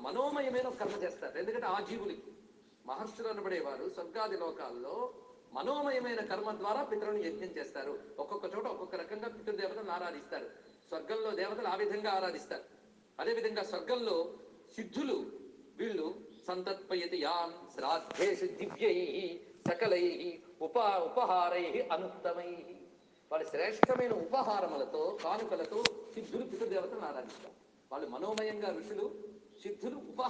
మనోమయమైన ఒక కర్మ చేస్తారు ఎందుకంటే ఆ జీవులకి మహర్షులు అనబడేవారు స్వర్గాది లోకాల్లో మనోమయమైన కర్మ ద్వారా పితరులను యజ్ఞం చేస్తారు ఒక్కొక్క చోట ఒక్కొక్క రకంగా పితృదేవతలను ఆరాధిస్తారు స్వర్గంలో దేవతలు ఆ విధంగా ఆరాధిస్తారు అదేవిధంగా స్వర్గంలో సిద్ధులు వీళ్ళు సంతత్పయతి యాన్ శ్రాద్ధేషు దివ్యై సకలై ఉపా ఉపహారై అనుత్తమై వాళ్ళ శ్రేష్టమైన ఉపహారములతో కానుకలతో సిద్ధులు పితృదేవతలను ఆరాధిస్తారు వాళ్ళు మనోమయంగా ఋషులు సిద్ధులు ఉప